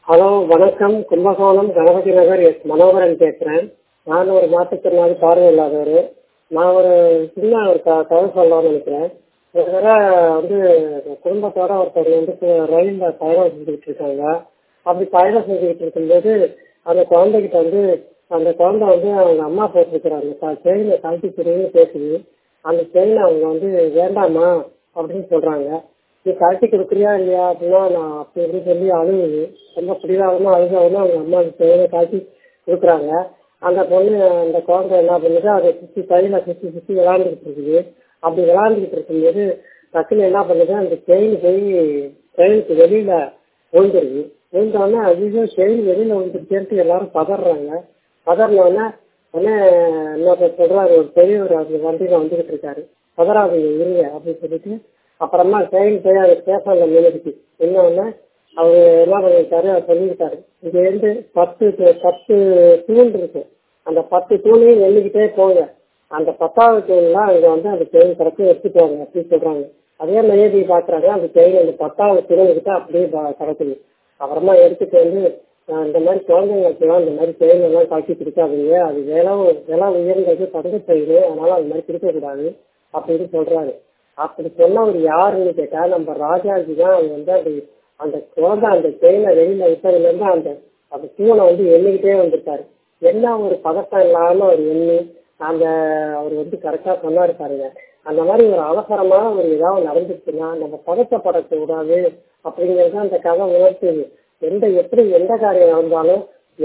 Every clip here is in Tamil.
ஹலோ வணக்கம் கும்பகோணம் கணபதி நகர் எஸ் மனோகரன் பேசுகிறேன் நான் ஒரு மாற்றுத்திறனாளி பார்வை இல்லாதவர் நான் ஒரு சின்ன ஒரு க கதை சொல்லலாம்னு நினைக்கிறேன் ஒரு தடவை வந்து குடும்பத்தோட ஒருத்தர் வந்து ரயிலில் பயணம் செஞ்சுக்கிட்டு இருக்காங்க அப்படி பயணம் செஞ்சுக்கிட்டு இருக்கும்போது அந்த குழந்தைகிட்ட வந்து அந்த குழந்தை வந்து அவங்க அம்மா போட்டிருக்கிறாங்க செயினை கழட்டி கொடுன்னு பேசுது அந்த செயினை அவங்க வந்து வேண்டாமா அப்படின்னு சொல்கிறாங்க நீ கழட்டி கொடுக்குறியா இல்லையா அப்படின்னா நான் அப்படி இப்படி சொல்லி அழுகுது ரொம்ப பிடிவாதமாக அழுகாமல் அவங்க அம்மா செயினை கழட்டி கொடுக்குறாங்க அந்த பொண்ணு அந்த குழந்தை என்ன பண்ணுது அதை சுற்றி கையில் சுற்றி சுற்றி விளாண்டுக்கிட்டு இருக்குது அப்படி விளாண்டுக்கிட்டு இருக்கும்போது டக்குன்னு என்ன பண்ணுது அந்த செயின் போய் செயினுக்கு வெளியில் விழுந்துருது விழுந்தோடனே அதிகம் செயின் வெளியில் விழுந்துருச்சேன்ட்டு எல்லாரும் பதறாங்க பதறினோடனே உடனே இன்னொருத்தர் சொல்கிறாரு ஒரு பெரியவர் அந்த வண்டியில் வந்துக்கிட்டு இருக்காரு பதறாதீங்க இருங்க அப்படின்னு சொல்லிட்டு அப்புறமா செயின் போய் அது ஸ்டேஷனில் நின்றுச்சு நின்னோடனே அவர் என்ன பண்ணியிருக்காரு அவர் சொல்லியிருக்காரு இங்கேருந்து பத்து பத்து தூண் இருக்கு அந்த பத்து தூணையும் எண்ணிக்கிட்டே போங்க அந்த பத்தாவது தூண்லாம் அங்கே வந்து அந்த செயின் கிடக்கு எடுத்துட்டு அப்படின்னு சொல்கிறாங்க அதே மையதி பார்க்குறாங்க அந்த செயின் அந்த பத்தாவது தூணுக்கிட்ட அப்படியே கிடக்குது அப்புறமா எடுத்துட்டு வந்து இந்த மாதிரி குழந்தைங்களுக்குலாம் இந்த மாதிரி செயின் எல்லாம் காட்சி கொடுக்காதீங்க அது விலை விலை உயர்ந்தது தங்க செயின் அதனால அது மாதிரி கொடுக்கக்கூடாது அப்படின்னு சொல்கிறாரு அப்படி சொன்னவர் யாருன்னு கேட்டால் நம்ம ராஜாஜி தான் அவர் வந்து அது அந்த குழந்தை அந்த செயினை வெளியில் விட்டதுலேருந்து அந்த அந்த தூணை வந்து எண்ணிக்கிட்டே வந்திருக்காரு என்ன ஒரு பதட்டம் இல்லாமல் அவர் எண்ணி அந்த அவர் வந்து கரெக்டாக சொன்னார் பாருங்க அந்த மாதிரி ஒரு அவசரமான ஒரு ஏதாவது நடந்துச்சுன்னா நம்ம பதட்டப்படக்கூடாது அப்படிங்கிறது அந்த கதை உணர்த்துது எந்த எப்படி எந்த காரியம் நடந்தாலும்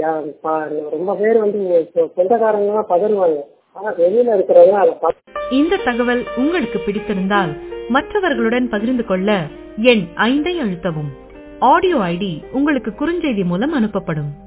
ரொம்ப பேர் வந்து சொந்தக்காரங்களாம் பதறுவாங்க ஆனா வெளியில இருக்கிறவங்க அதை இந்த தகவல் உங்களுக்கு பிடித்திருந்தால் மற்றவர்களுடன் பகிர்ந்து கொள்ள எண் ஐந்தை அழுத்தவும் ஆடியோ ஐடி உங்களுக்கு குறுஞ்செய்தி மூலம் அனுப்பப்படும்